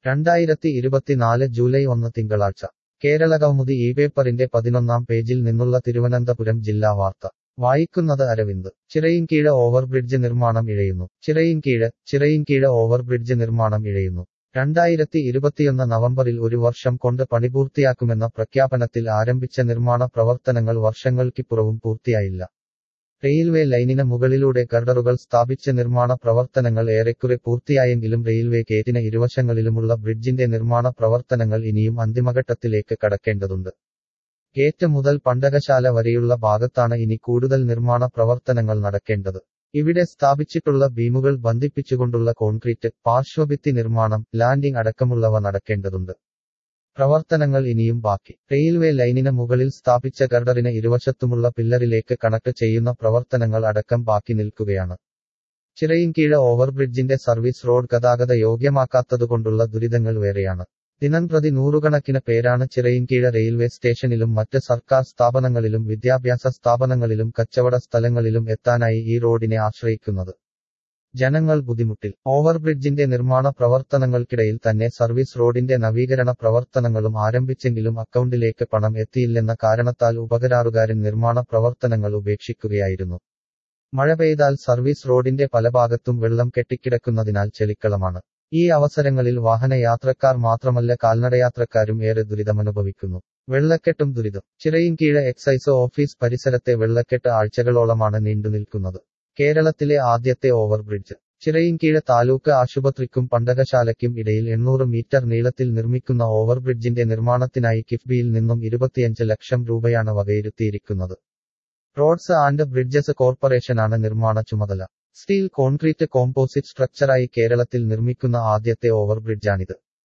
രണ്ടായിരത്തി ഇരുപത്തിനാല് ജൂലൈ ഒന്ന് തിങ്കളാഴ്ച കേരളകൗമുദി ഈ പേപ്പറിന്റെ പതിനൊന്നാം പേജിൽ നിന്നുള്ള തിരുവനന്തപുരം ജില്ലാ വാർത്ത വായിക്കുന്നത് അരവിന്ദ് ചിറയിൻകീഴ ഓവർബ്രിഡ്ജ് നിർമ്മാണം ഇഴയുന്നു ചിറയിൻകീഴ് ചിറയിൻകീഴ ഓവർബ്രിഡ്ജ് നിർമ്മാണം ഇഴയുന്നു രണ്ടായിരത്തി ഇരുപത്തിയൊന്ന് നവംബറിൽ ഒരു വർഷം കൊണ്ട് പണിപൂർത്തിയാക്കുമെന്ന പ്രഖ്യാപനത്തിൽ ആരംഭിച്ച നിർമ്മാണ പ്രവർത്തനങ്ങൾ വർഷങ്ങൾക്കിപ്പുറവും പൂർത്തിയായില്ല റെയിൽവേ ലൈനിന് മുകളിലൂടെ ഗർഡറുകൾ സ്ഥാപിച്ച നിർമ്മാണ പ്രവർത്തനങ്ങൾ ഏറെക്കുറെ പൂർത്തിയായെങ്കിലും റെയിൽവേ ഗേറ്റിന് ഇരുവശങ്ങളിലുമുള്ള ബ്രിഡ്ജിന്റെ നിർമ്മാണ പ്രവർത്തനങ്ങൾ ഇനിയും അന്തിമഘട്ടത്തിലേക്ക് കടക്കേണ്ടതുണ്ട് ഗേറ്റ് മുതൽ പണ്ടകശാല വരെയുള്ള ഭാഗത്താണ് ഇനി കൂടുതൽ നിർമ്മാണ പ്രവർത്തനങ്ങൾ നടക്കേണ്ടത് ഇവിടെ സ്ഥാപിച്ചിട്ടുള്ള ബീമുകൾ ബന്ധിപ്പിച്ചുകൊണ്ടുള്ള കോൺക്രീറ്റ് പാർശ്വഭിത്തി നിർമ്മാണം ലാൻഡിംഗ് അടക്കമുള്ളവ നടക്കേണ്ടതുണ്ട് പ്രവർത്തനങ്ങൾ ഇനിയും ബാക്കി റെയിൽവേ ലൈനിന് മുകളിൽ സ്ഥാപിച്ച ഗർഡറിന് ഇരുവശത്തുമുള്ള പില്ലറിലേക്ക് കണക്ട് ചെയ്യുന്ന പ്രവർത്തനങ്ങൾ അടക്കം ബാക്കി നിൽക്കുകയാണ് ചിറയിൻകീഴ ഓവർബ്രിഡ്ജിന്റെ സർവീസ് റോഡ് ഗതാഗത യോഗ്യമാക്കാത്തതുകൊണ്ടുള്ള ദുരിതങ്ങൾ വേറെയാണ് ദിനംപ്രതി നൂറുകണക്കിന് പേരാണ് ചിറയിൻകീഴ റെയിൽവേ സ്റ്റേഷനിലും മറ്റ് സർക്കാർ സ്ഥാപനങ്ങളിലും വിദ്യാഭ്യാസ സ്ഥാപനങ്ങളിലും കച്ചവട സ്ഥലങ്ങളിലും എത്താനായി ഈ റോഡിനെ ആശ്രയിക്കുന്നത് ജനങ്ങൾ ബുദ്ധിമുട്ടിൽ ഓവർബ്രിഡ്ജിന്റെ നിർമ്മാണ പ്രവർത്തനങ്ങൾക്കിടയിൽ തന്നെ സർവീസ് റോഡിന്റെ നവീകരണ പ്രവർത്തനങ്ങളും ആരംഭിച്ചെങ്കിലും അക്കൗണ്ടിലേക്ക് പണം എത്തിയില്ലെന്ന കാരണത്താൽ ഉപകരാറുകാരൻ നിർമ്മാണ പ്രവർത്തനങ്ങൾ ഉപേക്ഷിക്കുകയായിരുന്നു മഴ പെയ്താൽ സർവീസ് റോഡിന്റെ പല ഭാഗത്തും വെള്ളം കെട്ടിക്കിടക്കുന്നതിനാൽ ചെളിക്കളമാണ് ഈ അവസരങ്ങളിൽ വാഹനയാത്രക്കാർ മാത്രമല്ല കാൽനടയാത്രക്കാരും ഏറെ ദുരിതമനുഭവിക്കുന്നു വെള്ളക്കെട്ടും ദുരിതം ചിറയിൻകീഴ എക്സൈസ് ഓഫീസ് പരിസരത്തെ വെള്ളക്കെട്ട് ആഴ്ചകളോളമാണ് നീണ്ടുനിൽക്കുന്നത് കേരളത്തിലെ ആദ്യത്തെ ഓവർബ്രിഡ്ജ് ചിറയിൻകീഴ താലൂക്ക് ആശുപത്രിക്കും പണ്ടകശാലയ്ക്കും ഇടയിൽ എണ്ണൂറ് മീറ്റർ നീളത്തിൽ നിർമ്മിക്കുന്ന ഓവർബ്രിഡ്ജിന്റെ നിർമ്മാണത്തിനായി കിഫ്ബിയിൽ നിന്നും ഇരുപത്തിയഞ്ച് ലക്ഷം രൂപയാണ് വകയിരുത്തിയിരിക്കുന്നത് റോഡ്സ് ആൻഡ് ബ്രിഡ്ജസ് കോർപ്പറേഷനാണ് നിർമ്മാണ ചുമതല സ്റ്റീൽ കോൺക്രീറ്റ് കോമ്പോസിറ്റ് സ്ട്രക്ചറായി കേരളത്തിൽ നിർമ്മിക്കുന്ന ആദ്യത്തെ ഓവർബ്രിഡ്ജാണിത്